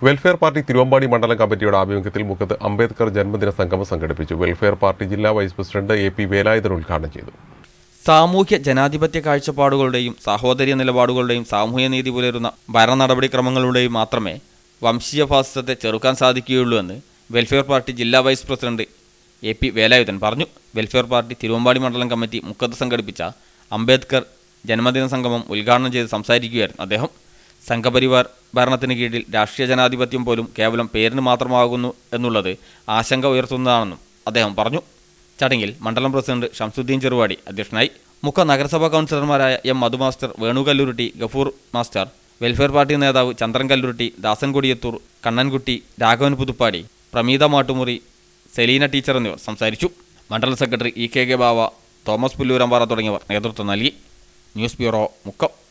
welfare party Thiruvambady മണ്ഡലം കമ്മിറ്റിയുടെ ആഭിമുഖ്യത്തിൽ മുഖത്ത് അംബേദ്കർ ജന്മദിന സംഗമം സംഘടിപ്പിച്ചു വെൽഫെയർ പാർട്ടി ജില്ലാ vice president A P Velayudhan ഉദ്ഘാടനം ചെയ്തു സാമൂഹ്യ ജനാധിപത്യ കാഴ്ചപ്പാടുകളുടെയും സാഹോദര്യ നിലപാടുകളുടെയും സാമൂഹ്യ നീതി പുലരുന്ന ഭരണ നടപടിക്രമങ്ങളുടെയും മാത്രമേ വംശീയ ഫാസിസത്തെ ചെറുക്കാൻ സാധിക്കുകയുള്ളൂ എന്ന് വെൽഫെയർ പാർട്ടി ജില്ലാ vice president A P Velayudhan പറഞ്ഞു വെൽഫെയർ പാർട്ടി തിരുവമ്പാടി മണ്ഡലം കമ്മിറ്റി മുക്കത്ത് സംഘടിപ്പിച്ച അംബേദ്കർ ജന്മദിന സംഗമം ഉദ്ഘാടനം ചെയ്ത് സംസാരിക്കുകയായിരുന്നു അദ്ദേഹം സംഘപരിവാർ ഭരണത്തിന് കീഴിൽ രാഷ്ട്രീയ ജനാധിപത്യം പോലും കേവലം പേരിന് മാത്രമാകുന്നു എന്നുള്ളത് ആശങ്ക ഉയർത്തുന്നതാണെന്നും അദ്ദേഹം പറഞ്ഞു ചടങ്ങിൽ മണ്ഡലം പ്രസിഡന്റ് ഷംസുദ്ദീൻ ചെറുവാടി അധ്യക്ഷനായി മുഖ നഗരസഭാ കൗൺസിലർമാരായ M Madhu master Venu Kallurutti Gafoor master welfare party നേതാവ് ചന്ദ്രൻ കല്ലുരുട്ടി ദാസൻ കൊടിയത്തൂർ കണ്ണൻകുട്ടി രാഘവൻ പുതുപ്പാടി പ്രമീത മാട്ടുമുറി സെലീന ടീച്ചർ എന്നിവർ സംസാരിച്ചു മണ്ഡലം secretary E K K Bava Thomas Pullurampara തുടങ്ങിയവർ നേതൃത്വം നൽകി ന്യൂസ് ബ്യൂറോ മുക്കം